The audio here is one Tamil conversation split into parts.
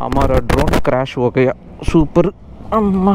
हमारा ड्रोन क्रैश हो गया सुपर अम्मा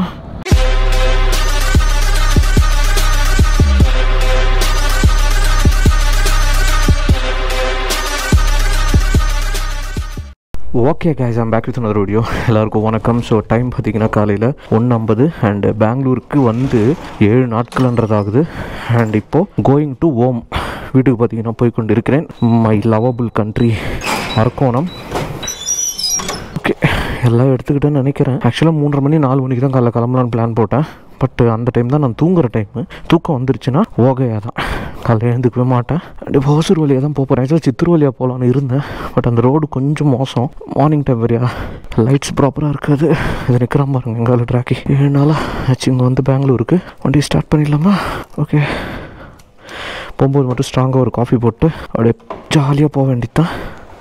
okay guys I'm back with another video எல்லாருக்கும் வணக்கம் ஸோ டைம் பார்த்தீங்கன்னா காலையில் ஒன்று ஐம்பது அண்ட் பெங்களூருக்கு வந்து ஏழு நாட்கள்ன்றதாகுது அண்ட் இப்போது கோயிங் டு ஓம் வீட்டுக்கு பார்த்தீங்கன்னா போய் கொண்டு இருக்கிறேன் my lovable country Arakkonam okay எல்லாம் எடுத்துக்கிட்டேன்னு நினைக்கிறேன் ஆக்சுவலாக மூன்றரை மணி நாலு மணிக்கு தான் காலைல கிளம்பலான்னு பிளான் போட்டேன் பட் அந்த டைம் தான் நான் தூங்குற டைமு தூக்கம் வந்துருச்சுன்னா ஓகையாக தான் காலைல எழுந்துக்கவே மாட்டேன் அப்படியே ஹோசூர் வழியாக தான் போகிறேன் ஆக்சுவலாக சித்தூர் வழியாக போகலான்னு இருந்தேன் பட் அந்த ரோடு கொஞ்சம் மோசம் மார்னிங் டைம் வரையா லைட்ஸ் ப்ராப்பராக இருக்காது இது நிற்கிறான் பாருங்க எங்கால ட்ராக்கி ஏழு நாளாக ஆச்சு இங்கே வந்து பெங்களூருக்கு வண்டி ஸ்டார்ட் பண்ணிடலாமா ஓகே போகும்போது மட்டும் ஸ்ட்ராங்காக ஒரு காஃபி போட்டு அப்படியே ஜாலியாக போக வேண்டியதுதான்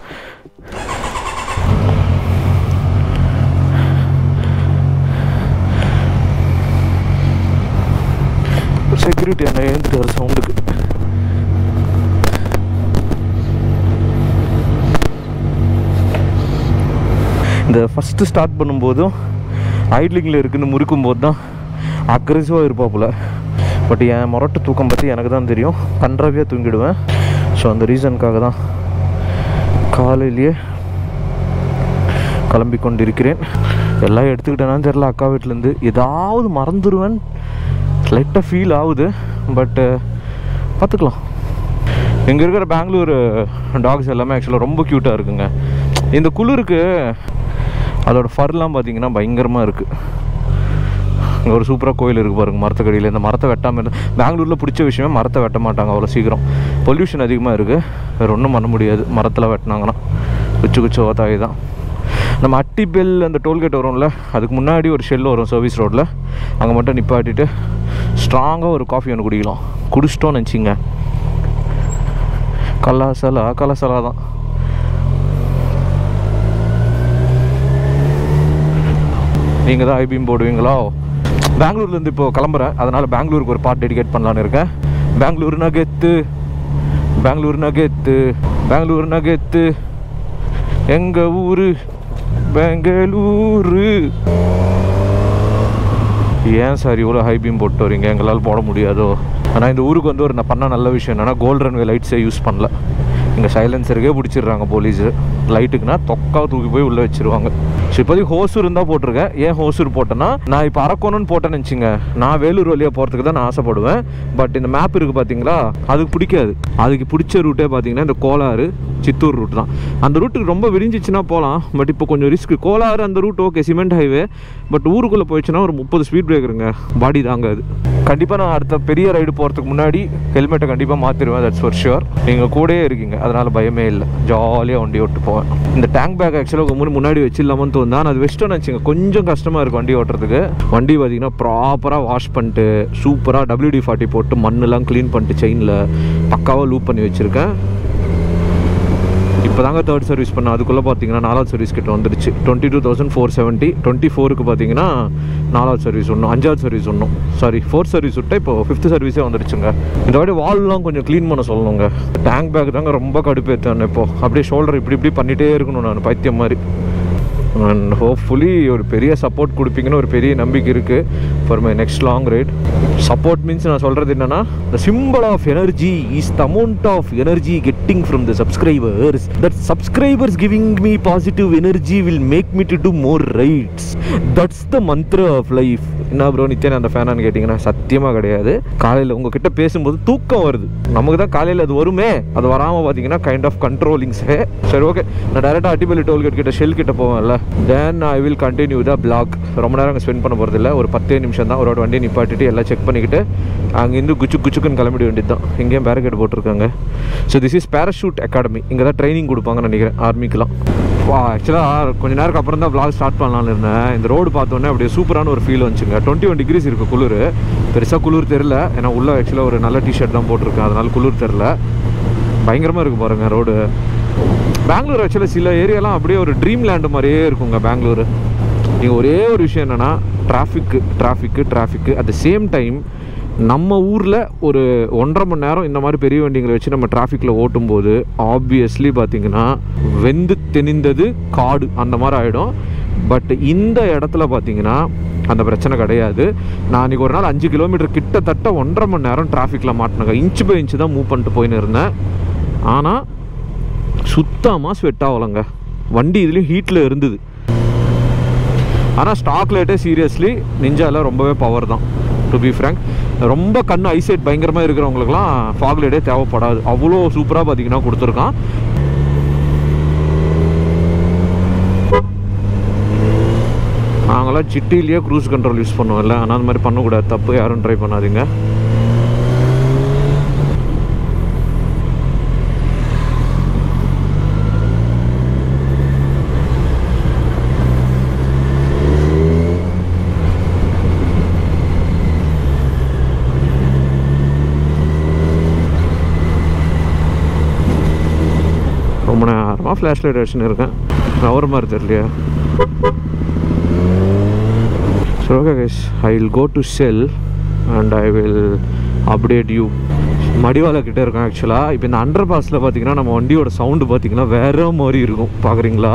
செக்யூரிட்டி என்ன எழுந்துட்டு வர சவுண்டுக்கு இந்த ஃபஸ்ட்டு ஸ்டார்ட் பண்ணும்போதும் ஐட்லிங்கில் இருக்குன்னு முறுக்கும் போது தான் அக்ரெசிவாக இருப்பாப்புல பட் என் முரட்டு தூக்கம் பற்றி எனக்கு தான் தெரியும் கன்றாவியாக தூங்கிடுவேன் ஸோ அந்த ரீசனுக்காக தான் காலையிலேயே கிளம்பி கொண்டிருக்கிறேன் எல்லாம் எடுத்துக்கிட்டேனான்னு தெரில அக்கா வீட்டிலேருந்து ஏதாவது மறந்துடுவேன் லைட்டாக ஃபீல் ஆகுது பட்டு பார்த்துக்கலாம் இங்கே இருக்கிற பெங்களூர் டாக்ஸ் எல்லாமே ஆக்சுவலாக ரொம்ப க்யூட்டாக இருக்குங்க இந்த குளிருக்கு அதோட ஃபர்லாம் பார்த்தீங்கன்னா பயங்கரமாக இருக்குது இங்கே ஒரு சூப்பராக கோயில் இருக்குது பாருங்க மரத்துக்கடியில் இந்த மரத்தை வெட்டாமல் இருந்து பெங்களூரில் பிடிச்ச விஷயமே மரத்தை வெட்ட மாட்டாங்க அவ்வளோ சீக்கிரம் பொல்யூஷன் அதிகமாக இருக்குது வேறு ஒன்றும் பண்ண முடியாது மரத்தில் வெட்டினாங்கன்னா குச்சு குச்சு ஓத்தாயி தான் நம்ம அட்டிபெல் அந்த டோல்கேட் வரும்ல அதுக்கு முன்னாடி ஒரு ஷெல் வரும் சர்வீஸ் ரோட்டில் அங்கே மட்டும் நிப்பாட்டிட்டு ஸ்ட்ராங்காக ஒரு காஃபி ஒன்று குடிக்கலாம் குடிச்சிட்டோன்னு நினச்சிங்க கலாசலா கலாசலா தான் நீங்கள் தான் ஐபிஎம் போடுவீங்களோ பெங்களூர்லேருந்து இப்போ கிளம்புறேன் அதனால் பெங்களூருக்கு ஒரு பாட் டெடிகேட் பண்ணலான்னு இருக்கேன் பெங்களூர் நகெத்து பெங்களூர் நகெத்து பெங்களூர் நகெத்து எங்கள் ஊர் பெங்களூரு ஏன் சார் இவ்வளோ ஹை பீம் போட்டு வரீங்க எங்களால் போட முடியாதோ ஆனால் இந்த ஊருக்கு வந்து ஒரு நான் பண்ண நல்ல விஷயம் என்னென்னா கோல்ட் ரன்வே லைட்ஸே யூஸ் பண்ணல இங்கே சைலன்சருக்கே பிடிச்சிடுறாங்க போலீஸு லைட்டுக்குனா தொக்கா தூக்கி போய் உள்ளே வச்சிருவாங்க ஸோ இப்போதைக்கு ஹோசூர் இருந்தால் போட்டிருக்கேன் ஏன் ஹோசூர் போட்டேன்னா நான் இப்போ அரக்கோணம்னு போட்டேன்னு வச்சுங்க நான் வேலூர் வழியாக போகிறதுக்கு தான் நான் ஆசைப்படுவேன் பட் இந்த மேப் இருக்குது பார்த்தீங்களா அதுக்கு பிடிக்காது அதுக்கு பிடிச்ச ரூட்டே பார்த்தீங்கன்னா இந்த கோலாறு சித்தூர் ரூட் தான் அந்த ரூட்டுக்கு ரொம்ப விரிஞ்சிச்சுன்னா போகலாம் பட் இப்போ கொஞ்சம் ரிஸ்க் கோலாறு அந்த route okay cement highway but ஊருக்குள்ளே போயிடுச்சுன்னா ஒரு முப்பது ஸ்பீட் பிரேக்கருங்க பாடி தாங்காது கண்டிப்பாக நான் அடுத்த பெரிய ரைடு போகிறதுக்கு முன்னாடி ஹெல்மெட்டை கண்டிப்பாக மாற்றிடுவேன் தட்ஸ் ஃபார் ஷுர் நீங்கள் கூடயே இருக்கீங்க அதனால் பயமே இல்லை ஜாலியாக வண்டி ஓட்டு போவேன் இந்த டேங்க் பேக் ஆக்சுவலாக உங்கள் முன்னாடி வச்சிடலாமான்னு தோணுதா நான் அது வெஸ்டர்ன் வச்சுங்க கொஞ்சம் கஷ்டமாக இருக்கும் வண்டி ஓட்டுறதுக்கு வண்டி பார்த்தீங்கன்னா ப்ராப்பராக வாஷ் பண்ணிட்டு சூப்பராக டபிள்யூடி ஃபார்ட்டி போட்டு மண்ணெல்லாம் க்ளீன் பண்ணிட்டு செயினில் பக்காவாக லூப் பண்ணி வச்சுருக்கேன் இப்போ தாங்க தேர்ட் சர்வீஸ் பண்ண அதுக்குள்ளே பார்த்தீங்கன்னா நாலாவது சர்வீஸ் கிட்ட வந்துருச்சு twenty two thousand four seventy twenty ஃபோருக்கு பார்த்தீங்கன்னா நாலாவது சர்வீஸ் ஒன்றும் அஞ்சாவது சர்வீஸ் ஒன்றும் சாரி ஃபோர்த் சர்வீஸ் விட்டு இப்போ ஃபிஃப்த் சர்வீஸே வந்துருச்சுங்க இந்த வாட்டி வால்லாம் கொஞ்சம் க்ளீன் பண்ண சொல்லணுங்க டேங்க் பேக் தாங்க ரொம்ப கடுப்பேற்றேன் இப்போ அப்படியே ஷோல்டர் இப்படி இப்படி பண்ணிகிட்டே இருக்கணும் நான் பைத்தியம் மாதிரி அண்ட் ஹோப்ஃபுல்லி ஒரு பெரிய சப்போர்ட் கொடுப்பீங்கன்னு ஒரு பெரிய நம்பிக்கை இருக்குது for my next long ride support means நான் சொல்கிறது என்னன்னா the simple of energy is the amount of energy getting from the subscribers that subscribers giving me positive energy will make me to do more rides that's the mantra of life என்ன ப்ரோ நித்யன் அந்த ஃபேனான்னு கேட்டிங்கன்னா சத்தியமாக கிடையாது காலையில் உங்ககிட்ட பேசும்போது தூக்கம் வருது நமக்கு தான் காலையில் அது வருமே அது வராமல் பார்த்தீங்கன்னா கைண்ட் ஆஃப் கண்ட்ரோலிங்ஸே சரி ஓகே நான் டேரெக்டாக அட்டிபலி டோல்கேட் கிட்ட ஷெல் கிட்ட போவேன்ல then I will continue the vlog ரொம்ப நேரம் அங்கே ஸ்பெண்ட் பண்ண போகிறதில்ல ஒரு பத்தே நிமிஷம் தான் ஒரு வண்டி நிப்பாட்டிட்டு எல்லாம் செக் பண்ணிக்கிட்டு அங்கேருந்து குச்சு குச்சுக்குன்னு கிளம்பிட வேண்டியது தான் இங்கேயும் பேரகேட் போட்டிருக்காங்க so this is parachute academy இங்கே தான் ட்ரைனிங் கொடுப்பாங்கன்னு நினைக்கிறேன் ஆர்மிக்கெலாம் வா ஆக்சுவலாக கொஞ்ச நேரம் அப்புறம் தான் vlog ஸ்டார்ட் பண்ணலாம்னு இருந்தேன் இந்த ரோடு பார்த்தோன்னே அப்படியே சூப்பரான ஒரு ஃபீல் வந்துச்சுங்க டுவெண்ட்டி ஒன் டிகிரிஸ் இருக்குது குளிர் பெருசாக குளிர் தெரில ஏன்னா உள்ள ஆக்சுவலாக ஒரு நல்ல டிஷர்ட் தான் போட்டிருக்கேன் அதனால குளிர் தெரில பயங்கரமாக இருக்குது பாருங்கள் ரோடு பெங்களூர் ஆக்சுவலாக சில ஏரியாலாம் அப்படியே ஒரு ட்ரீம் லேண்டு மாதிரியே இருக்குங்க பெங்களூர் நீங்கள் ஒரே ஒரு விஷயம் என்னென்னா traffic traffic traffic at the same time நம்ம ஊரில் ஒரு ஒன்றரை மணி நேரம் இந்த மாதிரி பெரிய வண்டிங்களை வச்சு நம்ம டிராஃபிக்கில் ஓட்டும்போது ஆப்வியஸ்லி பார்த்தீங்கன்னா வெந்து தெனிந்தது காடு அந்த மாதிரி ஆகிடும் பட் இந்த இடத்துல பார்த்தீங்கன்னா அந்த பிரச்சனை கிடையாது நான் அன்றைக்கி ஒரு நாள் அஞ்சு கிலோமீட்டர் கிட்டத்தட்ட ஒன்றரை மணி நேரம் டிராஃபிக்கில் மாட்டினங்க இன்ச்சு பை இன்ச்சு தான் மூவ் பண்ணிட்டு போயின்னு இருந்தேன் ஆனால் சுத்தமாக ஸ்வெட் ஆகலைங்க வண்டி இதுலேயும் ஹீட்டில் இருந்தது ஆனால் ஸ்டாக் லைட்டே சீரியஸ்லி நிஞ்சால ரொம்பவே பவர் தான் டு பி ஃப்ரேங்க் ரொம்ப கண் ஐசைட் பயங்கரமாக இருக்கிறவங்களுக்குலாம் ஃபாக் லைட்டே தேவைப்படாது அவ்வளோ சூப்பராக பார்த்தீங்கன்னா கொடுத்துருக்கான் நாங்களாம் சிட்டிலேயே க்ரூஸ் கண்ட்ரோல் யூஸ் பண்ணுவோம்ல ஆனால் அந்த மாதிரி பண்ணக்கூடாது தப்பு யாரும் ட்ரை பண்ணாதீங்க ரொம்ப நேரமாக ஃப்ளாஷ் லைட் அடிச்சுன்னு இருக்கேன் நவர மாதிரி தெரியலையா so okay guys I will go to Shell and I will update you மடிவாலை கிட்டே இருக்கேன் ஆக்சுவலாக இப்போ இந்த அண்டர் பாஸில் பார்த்தீங்கன்னா நம்ம வண்டியோட சவுண்டு பார்த்தீங்கன்னா வேற மாதிரி இருக்கும் பார்க்குறீங்களா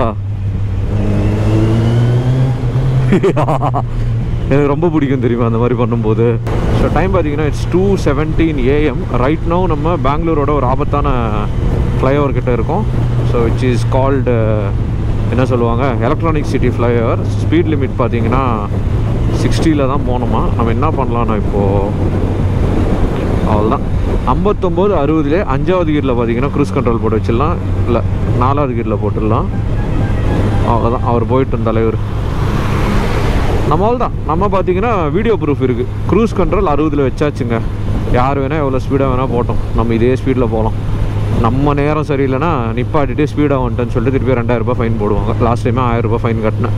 எனக்கு ரொம்ப பிடிக்கும் தெரியுமா அந்த மாதிரி பண்ணும்போது ஸோ டைம் பார்த்தீங்கன்னா it's two seventeen AM right no நம்ம பெங்களூரோட ஒரு ஆபத்தான ஃப்ளைஓவர் கிட்ட இருக்கோம் ஸோ விச் இஸ் கால்டு என்ன சொல்லுவாங்க electronic city flyover speed limit பார்த்தீங்கன்னா சிக்ஸ்டியில் தான் போகணுமா நம்ம என்ன பண்ணலாம்னா இப்போது அவ்வளோதான் ஐம்பத்தொம்போது அறுபதுலேயே அஞ்சாவது கீரில் பார்த்தீங்கன்னா க்ரூஸ் கண்ட்ரோல் போட்டு வச்சிடலாம் இல்லை நாலாவது கீரில் போட்டுடலாம் அவ்வளோதான் அவர் போயிட்டு தலைவர் நம்ம தான் நம்ம பார்த்தீங்கன்னா வீடியோ ப்ரூஃப் இருக்குது க்ரூஸ் கண்ட்ரோல் அறுபதில் வச்சாச்சுங்க யார் வேணால் எவ்வளோ ஸ்பீடாக வேணால் போட்டோம் நம்ம இதே ஸ்பீடில் போகலாம் நம்ம நேரம் சரியில்லைன்னா நிப்பாட்டிட்டு ஸ்பீடாக வந்துட்டேன்னு சொல்லிட்டு திருப்பி ரெண்டாயிரரூபா ஃபைன் போடுவாங்க லாஸ்ட் டைமே ஆயிரரூபா ஃபைன் கட்டினேன்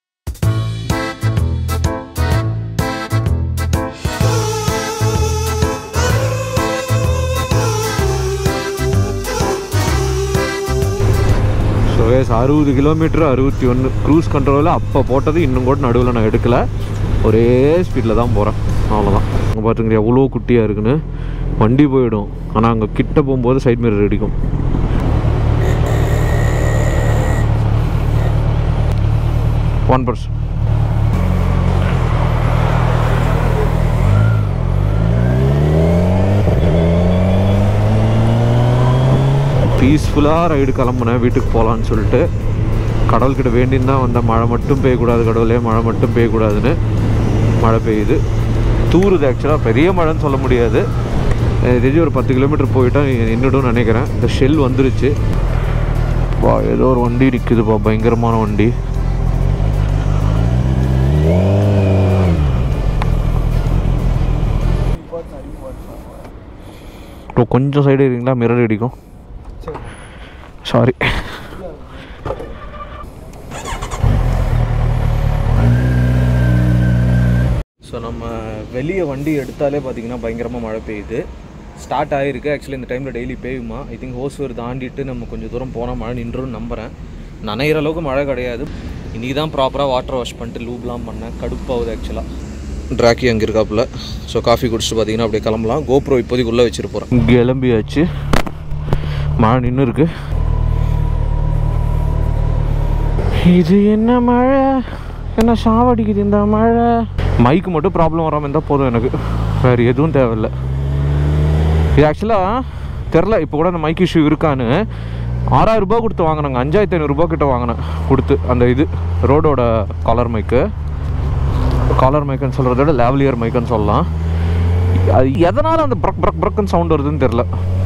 ஸோ எஸ் அறுபது கிலோமீட்டர் அறுபத்தி ஒன்று க்ரூஸ் கண்ட்ரோலில் அப்போ போட்டது இன்னும் கூட நடுவில் நான் எடுக்கலை ஒரே ஸ்பீடில் தான் போகிறேன் அவ்வளோதான் அங்கே பார்த்துங்க எவ்வளோ குட்டியாக இருக்குன்னு வண்டி போயிடும் ஆனால் அங்கே கிட்ட போகும்போது சைட் மிரர் அடிக்கும் ஒன் பர்சன்ட் பீஸ்ஃபுல்லாக ரைடு கிளம்புனேன் வீட்டுக்கு போகலான்னு சொல்லிட்டு கடவுள்கிட்ட வேண்டின்னு தான் வந்தேன் மழை மட்டும் பெய்யக்கூடாது கடவுளே மழை மட்டும் பெய்யக்கூடாதுன்னு மழை பெய்யுது தூருது ஆக்சுவலாக பெரிய மழைன்னு சொல்ல முடியாது எனக்கு தெரிஞ்சு ஒரு பத்து கிலோமீட்டர் போயிட்டா நின்றுடும் நினைக்கிறேன் இந்த ஷெல் வந்துருச்சு வா ஏதோ ஒரு வண்டி நிற்குதுப்பா பயங்கரமான வண்டி ப்ரோ கொஞ்சம் சைடு இருக்கீங்களா மிரர் அடிக்கும் சாரி ஸோ நம்ம வெளியே வண்டி எடுத்தாலே பார்த்தீங்கன்னா பயங்கரமாக மழை பெய்யுது ஸ்டார்ட் ஆகிருக்கு ஆக்சுவலி இந்த டைமில் டெய்லி பெய்யுமா ஐ திங்க் ஹோஸ்வர் தாண்டிட்டு நம்ம கொஞ்சம் தூரம் போனால் மழை நின்றுன்னு நம்புகிறேன் நனைகிற அளவுக்கு மழை கிடையாது இன்றைக்கி தான் ப்ராப்பராக வாட்டர் வாஷ் பண்ணிட்டு லூப்லாம் பண்ணேன் கடுப்பாகுது ஆக்சுவலாக ட்ராக்கி அங்கே இருக்காப்புல ஸோ காஃபி குடிச்சிட்டு பார்த்தீங்கன்னா அப்படியே கிளம்பலாம் கோப்ரோ இப்போதைக்கு உள்ளே வச்சுட்டு போகிறேன் கிளம்பியாச்சு மழை நின்று இருக்கு இது என்ன மழை என்ன சாவடிக்குது இந்த மழை மைக்கு மட்டும் ப்ராப்ளம் வராமல் இருந்தால் போதும் எனக்கு வேறு எதுவும் தேவையில்லை இது ஆக்சுவலாக தெரில இப்போ கூட அந்த மைக் இஷ்யூ இருக்கான்னு ஆறாயிரம் ரூபாய் கொடுத்து வாங்கினாங்க அஞ்சாயிரத்தி ஐநூறுரூபா கிட்ட வாங்கினேன் கொடுத்து அந்த இது ரோடோட காலர் மைக்கு காலர் மைக்குன்னு சொல்கிறத விட லேவலியர் மைக்குன்னு சொல்லலாம் அது எதனால் அந்த ப்ரக் ப்ரக் ப்ரக்குன்னு சவுண்ட் வருதுன்னு தெரில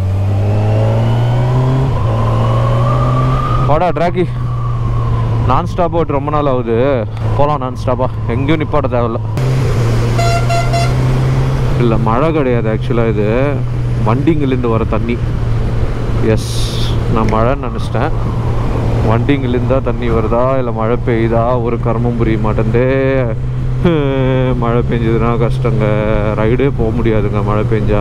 வாடா ட்ராக்கி நான் ஸ்டாப் ஓட்டு ரொம்ப நாள் ஆகுது போகலாம் நான் ஸ்டாப்பா எங்கேயும் நிப்பாட்ட தேவையில்ல இல்லை மழை கிடையாது ஆக்சுவலாக இது வண்டிங்கிலேருந்து வர தண்ணி எஸ் நான் மழைன்னு நினச்சிட்டேன் வண்டிங்கிலேருந்து தான் தண்ணி வருதா இல்லை மழை பெய்யுதா ஒரு கர்மம் புரிய மாட்டேன்தே மழை பெஞ்சதுன்னா கஷ்டங்க ரைடே போக முடியாதுங்க மழை பெஞ்சா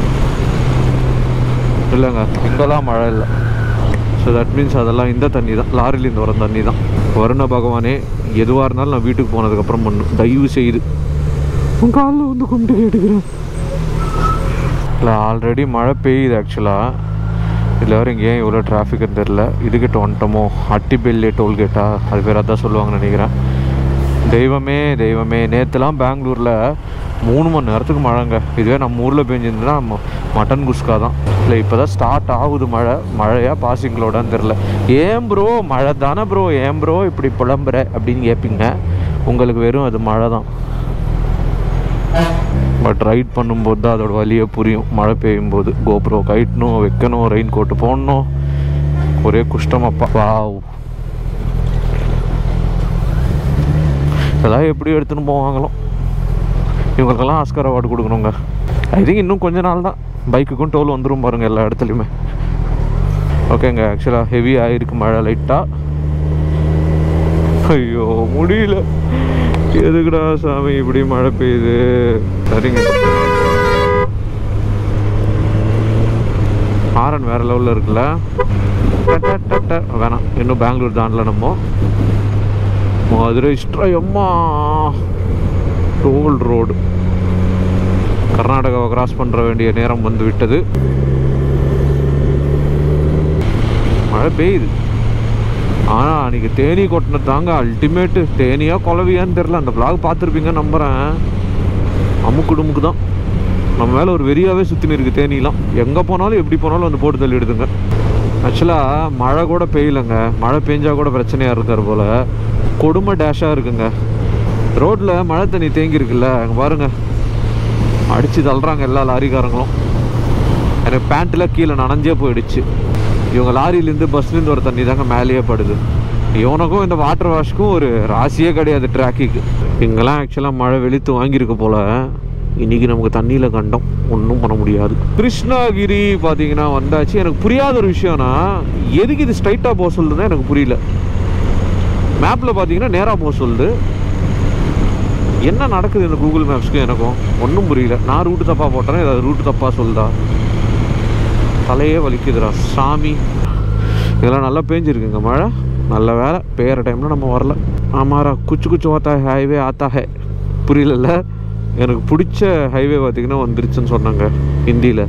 இல்லைங்க இங்கெல்லாம் மழை இல்லை ஸோ தட் மீன்ஸ் அதெல்லாம் இந்த தண்ணி தான் லாரிலேருந்து வர தண்ணி தான் வருண பகவானே எதுவாக இருந்தாலும் நான் வீட்டுக்கு போனதுக்கப்புறம் பண்ணும் தயவு செய்து உன் காலில் வந்து கும்பிட்டு கேட்டுக்கிறேன் இல்லை ஆல்ரெடி மழை பெய்யுது ஆக்சுவலாக இதில் வேறு இங்கே ஏன் இவ்வளோ டிராஃபிக்னு தெரில இதுக்கிட்ட வந்துட்டோமோ அட்டிபெல்லி டோல்கேட்டா அது பேர் அதான் சொல்லுவாங்கன்னு நினைக்கிறேன் தெய்வமே தெய்வமே நேற்றுலாம் பெங்களூரில் மூணு மணி நேரத்துக்கு மழைங்க இதுவே நம்ம ஊரில் பெஞ்சிருந்ததுன்னா ம- மட்டன் குஸ்கா தான் இல்லை இப்போ தான் ஸ்டார்ட் ஆகுது மழை மழையா பாசிங்களோடான்னு தெரில ஏன் ப்ரோ மழை தானே ப்ரோ ஏன் ப்ரோ இப்படி புலம்புற அப்படின்னு கேட்பீங்க உங்களுக்கு வெறும் அது மழை தான் பட் ரைட் பண்ணும்போது தான் அதோட வலியே புரியும் மழை பெய்யும் போது கோப்ரோ கைட்டணும் வைக்கணும் ரெயின் கோட்டு போடணும் ஒரே குஷ்டமப்பா வாவ் இதெல்லாம் எப்படி எடுத்துன்னு போவாங்களோ இவங்களுக்கெல்லாம் ஆஸ்கர் அவார்டு கொடுக்கணுங்க ஐ திங்க் இன்னும் கொஞ்ச நாள் தான் பைக்குக்கும் டோல் வந்துடும் பாருங்க எல்லா இடத்துலையுமே ஓகேங்க ஆக்சுவலாக ஹெவி ஆகிருக்கு மழை லைட்டாக ஐயோ முடியல எதுக்குடா சாமி இப்படி மழை பெய்யுது சரிங்க ஹாரன் வேற லெவலில் இருக்குல்ல ட, ட, ட, ட. வேணாம் இன்னும் பெங்களூர் தாண்டல நம்ம மதுரை ஸ்ட்ரயம்மா டோல் ரோடு கர்நாடகாவை கிராஸ் பண்ணுற வேண்டிய நேரம் வந்து விட்டது மழை பெய்யுது ஆனால் அன்றைக்கி தேனி கொட்டினது தாங்க அல்டிமேட்டு தேனியா குலவியான்னு தெரில அந்த vlog பார்த்துருப்பீங்க நம்புகிறேன் அமுக்கு டுமுக்கு தான் நம்ம மேலே ஒரு வெறியாகவே சுற்றினு இருக்குது தேனிலாம் எங்கே போனாலும் எப்படி போனாலும் வந்து போட்டு தள்ளிடுதுங்க ஆக்சுவலாக மழை கூட பெய்யலைங்க மழை பெஞ்சா கூட பிரச்சனையாக இருக்கார் போல் கொடுமை டேஷாக இருக்குங்க ரோட்டில் மழை தண்ணி தேங்கியிருக்குல்ல அங்கே பாருங்க அடித்து தள்ளுறாங்க எல்லா லாரிக்காரங்களும் எனக்கு பேண்ட்டில் கீழே நனைஞ்சே போயிடுச்சு இவங்க லாரியிலேருந்து பஸ்லேருந்து ஒரு தண்ணி தாங்க மேலேயே படுது இவனுக்கும் இந்த வாட்டர் வாஷ்க்கும் ஒரு ராசியே கிடையாது டிராக்கிக்கு இங்கெல்லாம் ஆக்சுவலாக மழை வெளுத்து வாங்கியிருக்கு போல் இன்னைக்கு நமக்கு தண்ணியில் கண்டோம் ஒன்றும் பண்ண முடியாது கிருஷ்ணகிரி பார்த்தீங்கன்னா வந்தாச்சு எனக்கு புரியாத ஒரு விஷயம்னா எதுக்கு இது ஸ்ட்ரைட்டாக போக சொல்லுதுன்னா எனக்கு புரியல மேப்பில் பார்த்தீங்கன்னா நேராக போக சொல்லுது என்ன நடக்குது இந்த கூகுள் மேப்ஸ்க்கு எனக்கும் ஒன்றும் புரியல நான் ரூட்டு தப்பாக போட்டேன்னா ஏதாவது ரூட்டு தப்பாக சொல்லுதா தலையே வலிக்குதுடா சாமி இதெல்லாம் நல்லா பேஞ்சிருக்குங்க மழை நல்ல வேலை பெய்கிற டைமில் நம்ம வரல ஆமாரா குச்சு குச்சு ஓத்தா ஹைவே ஆத்தா ஹே புரியலல்ல எனக்கு பிடிச்ச ஹைவே பார்த்தீங்கன்னா வந்துருச்சுன்னு சொன்னாங்க ஹிந்தியில்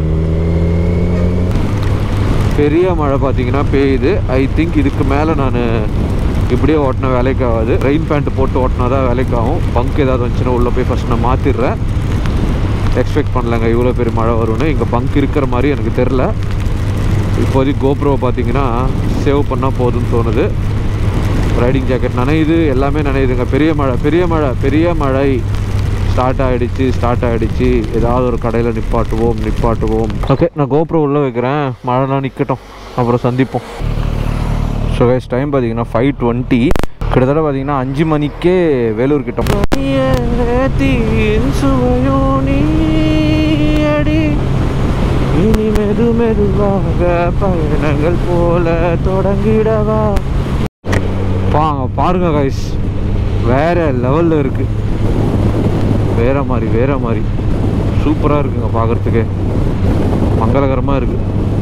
பெரிய மழை பார்த்தீங்கன்னா பெய்யுது ஐ திங்க் இதுக்கு மேலே நான் இப்படியே ஓட்டின வேலைக்கு ஆகாது ரெயின் பேண்ட் போட்டு ஓட்டினா தான் வேலைக்கு ஆகும் பங்க் ஏதாவது வந்துச்சுன்னா உள்ளே போய் ஃபஸ்ட் நான் மாற்றிடுறேன் எக்ஸ்பெக்ட் பண்ணலங்க இவ்வளோ பெரிய மழை வரும்னு இங்கே பங்க் இருக்கிற மாதிரி எனக்கு தெரில இப்போதைக்கு கோப்ரோ பார்த்தீங்கன்னா சேவ் பண்ணால் போதும்னு தோணுது ரைடிங் ஜாக்கெட் நனையுது எல்லாமே நனையுதுங்க பெரிய மழை பெரிய மழை பெரிய மழை ஸ்டார்ட் ஆகிடுச்சு ஸ்டார்ட் ஆகிடுச்சு ஏதாவது ஒரு கடையில் நிப்பாட்டுவோம் நிப்பாட்டுவோம் ஓகே நான் கோப்ரோ உள்ளே வைக்கிறேன் மழைலாம் நிற்கட்டும் அப்புறம் சந்திப்போம் ஸோ கைஸ் டைம் பார்த்தீங்கன்னா ஃபைவ் டுவெண்ட்டி கிட்டத்தட்ட பார்த்தீங்கன்னா அஞ்சு மணிக்கே வேலூர் கிட்ட இனி மெது மெதுவாக பயணங்கள் போல தொடங்கிடவா பாங்க பாருங்க கைஸ் வேற லெவலில் இருக்கு வேற மாதிரி வேற மாதிரி சூப்பராக இருக்குங்க பார்க்கறதுக்கு மங்களகரமாக இருக்கு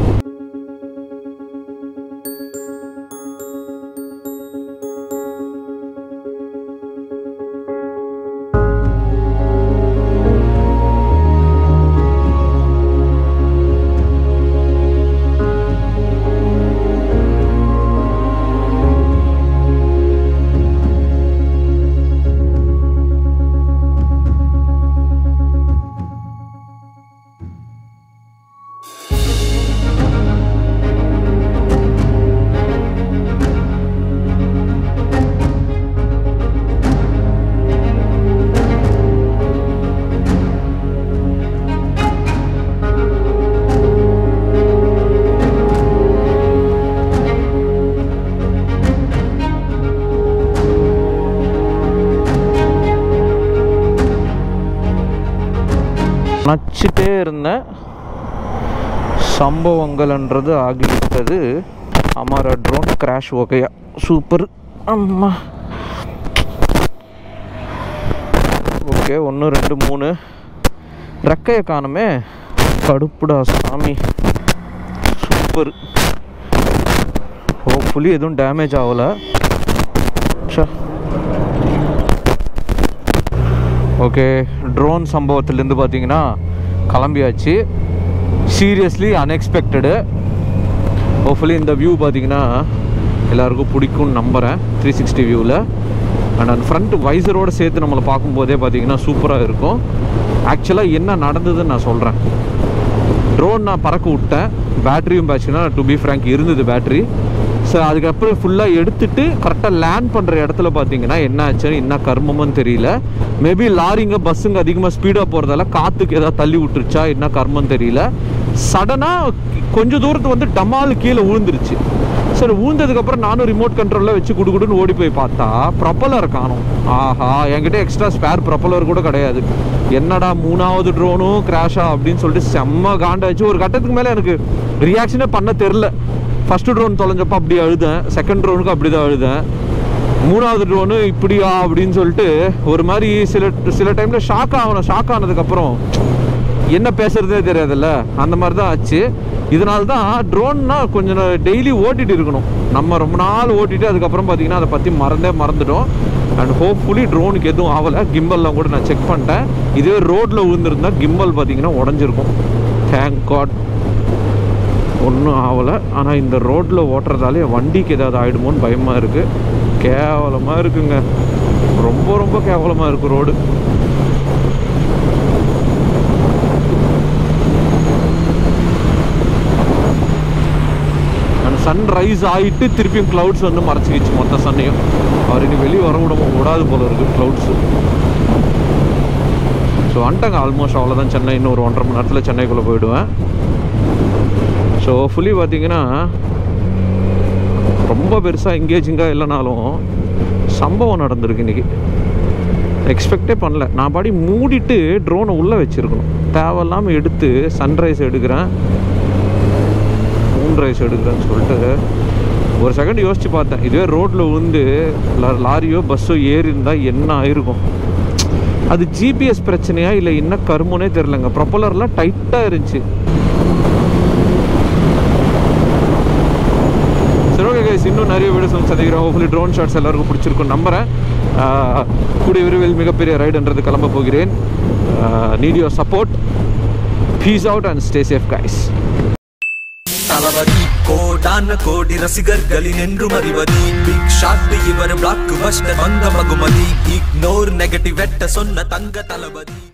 நச்சிட்டே இருந்தேன் சம்பவங்கள்ன்றது ஆகிவிட்டது அமாரா ட்ரோன் கிராஷ் ஓகேயா சூப்பர் அம்மா ஓகே ஒன்று ரெண்டு மூணு ரெக்கையை காணுமே கடுப்புடா சாமி சூப்பர் ஹோப்ஃபுல்லி எதுவும் டேமேஜ் ஆகலை ச்சே ஓகே ட்ரோன் சம்பவத்துலேருந்து பார்த்தீங்கன்னா கிளம்பியாச்சு சீரியஸ்லி அன்எக்ஸ்பெக்டடு ஹோப்ஃபுல்லி இந்த வியூ பார்த்தீங்கன்னா எல்லாருக்கும் பிடிக்கும்னு நம்புகிறேன் த்ரீ சிக்ஸ்டி வியூவில் அண்ட் அந்த ஃப்ரண்ட் வைசரோடு சேர்த்து நம்மளை பார்க்கும்போதே பார்த்தீங்கன்னா சூப்பராக இருக்கும் ஆக்சுவலாக என்ன நடந்ததுன்னு நான் சொல்கிறேன் ட்ரோன் நான் பறக்க விட்டேன் பேட்டரியும் பார்த்தீங்கன்னா டு பி ஃப்ரேங்க் இருந்தது பேட்டரி ஸோ அதுக்கப்புறம் ஃபுல்லாக எடுத்துட்டு கரெக்டாக லேண்ட் பண்ணுற இடத்துல பார்த்தீங்கன்னா என்ன ஆச்சுன்னு என்ன கர்மமும் தெரியல மேபி லாரிங்க பஸ்ஸுங்க அதிகமாக ஸ்பீடாக போகிறதால காற்றுக்கு ஏதாவது தள்ளி விட்டுருச்சா என்ன கர்மம் தெரியல சடனாக கொஞ்சம் தூரத்து வந்து டமால் கீழே விழுந்துருச்சு சரி ஊந்ததுக்கப்புறம் நானும் ரிமோட் கண்ட்ரோலில் வச்சு குடுகுடுன்னு ஓடி போய் பார்த்தா ப்ரொப்பலர் காணும் ஆஹா என்கிட்ட எக்ஸ்ட்ரா ஸ்பேர் ப்ரொப்பலர் கூட கிடையாது என்னடா மூணாவது ட்ரோனும் கிராஷா அப்படின்னு சொல்லிட்டு செம்ம காண்டாச்சு ஒரு கட்டத்துக்கு மேலே எனக்கு ரியாக்ஷனே பண்ண தெரில ஃபஸ்ட்டு ட்ரோன் தொலைஞ்சப்போ அப்படி அழுதேன் செகண்ட் ட்ரோனுக்கு அப்படி தான் அழுதேன் மூணாவது ட்ரோனு இப்படியா அப்படின்னு சொல்லிட்டு ஒரு மாதிரி சில சில டைமில் ஷாக் ஆகணும் ஷாக் ஆனதுக்கப்புறம் என்ன பேசுறதே தெரியாதுல்ல அந்த மாதிரி தான் ஆச்சு இதனால தான் ட்ரோன்னா கொஞ்சம் டெய்லி ஓட்டிட்டு இருக்கணும் நம்ம ரொம்ப நாள் ஓட்டிட்டு அதுக்கப்புறம் பார்த்தீங்கன்னா அதை பற்றி மறந்தே மறந்துட்டோம் அண்ட் ஹோப்ஃபுல்லி ட்ரோனுக்கு எதுவும் ஆகலை கிம்பல்லாம் கூட நான் செக் பண்ணிட்டேன் இதுவே ரோட்டில் விழுந்திருந்தா கிம்பல் பார்த்தீங்கன்னா உடஞ்சிருக்கும் தேங்க் காட் ஒன்றும் ஆகலை ஆனால் இந்த ரோட்டில் ஓட்டுறதாலே வண்டிக்கு ஏதாவது ஆகிடுமோன்னு பயமாக இருக்குது கேவலமாக இருக்குங்க ரொம்ப ரொம்ப கேவலமாக இருக்குது ரோடு அந்த சன் ரைஸ் ஆகிட்டு திருப்பியும் க்ளவுட்ஸ் வந்து மறைச்சிக்கிச்சு மொத்த சன்னையும் அவர் இனி வெளியே வர விட விடாது போல இருக்குது க்ளவுட்ஸு ஸோ வந்துட்டாங்க ஆல்மோஸ்ட் அவ்வளோதான் சென்னை இன்னும் ஒரு ஒன்றரை மணி நேரத்தில் சென்னைக்குள்ளே போயிடுவேன் ஸோ ஃபுல்லி பார்த்தீங்கன்னா ரொம்ப பெருசாக எங்கேஜிங்காக இல்லைனாலும் சம்பவம் நடந்திருக்கு இன்றைக்கி எக்ஸ்பெக்டே பண்ணல நான் பாடி மூடிட்டு ட்ரோனை உள்ளே வச்சுருக்கணும் தேவையில்லாமல் எடுத்து சன்ரைஸ் எடுக்கிறேன் மூன் ரைஸ் எடுக்கிறேன்னு சொல்லிட்டு ஒரு செகண்ட் யோசிச்சு பார்த்தேன் இதுவே ரோட்டில் விழுந்து லா- லாரியோ பஸ்ஸோ ஏறி இருந்தால் என்ன ஆயிருக்கும் அது ஜிபிஎஸ் பிரச்சனையா இல்லை என்ன கருமனே தெரிலங்க ப்ரொப்பலர்லாம் டைட்டாக இருந்துச்சு சரி ஓகே கைஸ் இன்னும் நிறைய வீடியோஸ் வந்து சந்திக்கிறோம் ஹோப்ஃபுல்லி ட்ரோன் ஷாட்ஸ் எல்லாருக்கும் பிடிச்சிருக்கும் நம்புறேன் ஆஹ் கூடிய விரைவில் மிகப்பெரிய ரைடுன்றது கிளம்ப போகிறேன் need your support peace out and stay safe guys Thalapathy கோடான கோடி ரசிகர்களின் என்றும் அறிவதி பிக் ஷாட் இவர் பிளாக் பஸ்டர் வந்த மகுமதி இக்னோர் நெகட்டிவ் வெட்ட சொன்ன தங்க தளபதி